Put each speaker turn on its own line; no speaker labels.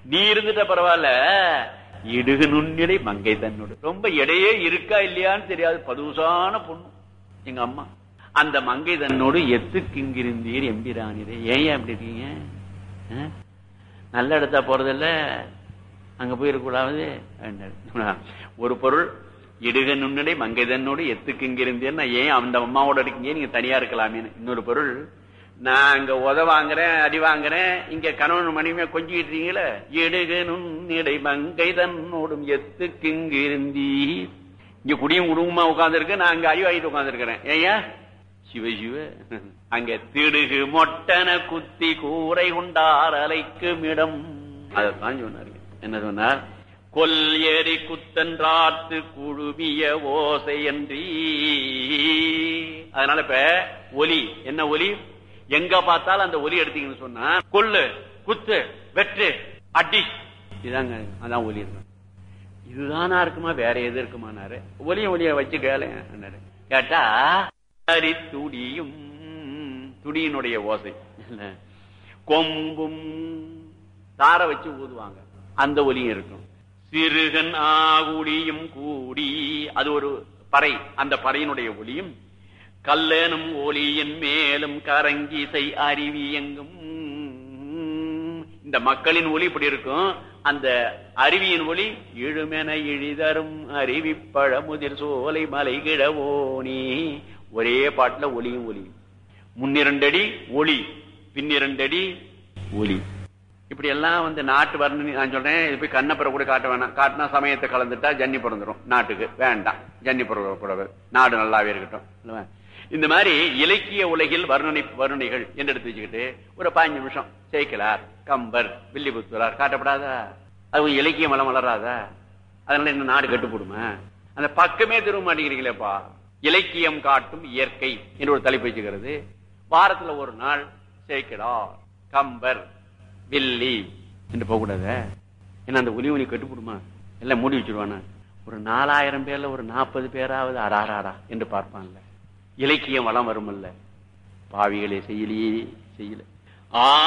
நீ இருந்துட்ட பரவாயில்ல இடுகு நுண்ணிடை மங்கை தன்னோடு ரொம்ப எடையே இருக்கா இல்லையான்னு தெரியாது பதுசான பொண்ணு எங்க அம்மா அந்த மங்கை தன்னோடு எத்துக்கு இங்கிருந்தீர் எம்பிரானிரே ஏன் அப்படி இருக்கீங்க ஆ? நல்ல இடத்தா போறதில்ல அங்க போயிருக்கூடாது ஒரு பொருள் இடுக நுண்ணடை மங்கை தன்னோடு எத்துக்கு இங்கிருந்தேன்னா ஏன் அந்த அம்மாவோட இருக்கீங்க நீங்க தனியா இருக்கலாமேன்னு இன்னொரு பொருள் நான் அங்க உத வாங்குறேன் அடி வாங்குறேன் இங்க கணவன் மனைவியா கொஞ்சிக்கிட்டு இருக்கீங்களே இடுக நுண்ணிடை மங்கை தன்னோடும் எத்துக்கு இங்கிருந்தீ இங்க குடியும் குடும்பமா உட்கார்ந்து நான் அங்க அடி வாங்கிட்டு உட்கார்ந்து ஏயா சிவ சிவ அங்க திடுகு மொட்டன குத்தி கூரை உண்டார் அலைக்கும் இடம் அதைத்தான் சொன்னாரு என்ன சொன்னார் கொல் ஏறி குத்தன்றாத்து குழுமிய ஓசை என்றீ அதனால இப்ப ஒலி என்ன ஒலி எங்க பார்த்தாலும் அந்த ஒலி எடுத்தீங்கன்னு சொன்னா கொல்லு குத்து வெற்று அடி இதாங்க அதான் ஒலி இருக்கும் இதுதானா இருக்குமா வேற எது இருக்குமானாரு ஒலிய ஒலிய வச்சு கேளு கேட்டா அரி துடியும் துடியினுடைய ஓசை இல்ல. கொம்பும் தார வச்சு ஊதுவாங்க அந்த ஒலியும் இருக்கும் சிறுகன் ஆகுடியும் கூடி அது ஒரு பறை அந்த பறையினுடைய ஒலியும் கல்லனும் ஒலியின் மேலும் கரங்கிசை அருவி எங்கும் இந்த மக்களின் ஒலி இப்படி இருக்கும் அந்த அருவியின் ஒலி இழுமென இழிதரும் அருவி பழமுதிர் சோலை மலை கிழவோனி ஒரே பாட்டுல ஒலியும் ஒலியும் முன்னிரண்டடி ஒளி பின்னிரண்டடி ஒலி இப்படி எல்லாம் வந்து நாட்டு வர்ணனை நான் சொல்றேன் இது போய் கண்ணப்புற கூட காட்ட வேணாம் காட்டினா சமயத்தை கலந்துட்டா ஜன்னி பிறந்துரும் நாட்டுக்கு வேண்டாம் ஜன்னி பிறக்கூடாது நாடு நல்லாவே இருக்கட்டும் இல்லவா? இந்த மாதிரி இலக்கிய உலகில் வர்ணனை வருணைகள் என்று எடுத்து வச்சுக்கிட்டு ஒரு பாஞ்சு நிமிஷம் சேய்க்கலார் கம்பர் வில்லிபுத்தூரார் காட்டப்படாதா அது ஒரு இலக்கிய மலம் வளராதா அதனால என்ன நாடு கட்டுப்படுமா அந்த பக்கமே திரும்ப மாட்டேங்கிறீங்களேப்பா இலக்கியம் காட்டும் இயற்கை என்று ஒரு தலைப்பு வச்சுக்கிறது வாரத்துல ஒரு நாள் சேய்க்கலார் கம்பர் வில்லி என்று போகக்கூடாத ஏன்னா அந்த ஒலி ஒலி கட்டுப்படுமா எல்லாம் மூடி வச்சிருவானா ஒரு நாலாயிரம் பேர்ல ஒரு நாற்பது பேராவது அடாராடா என்று பார்ப்பான்ல இலக்கியம் வளம் வருமல்ல பாவிகளே செய்யலையே செய்யல ஆ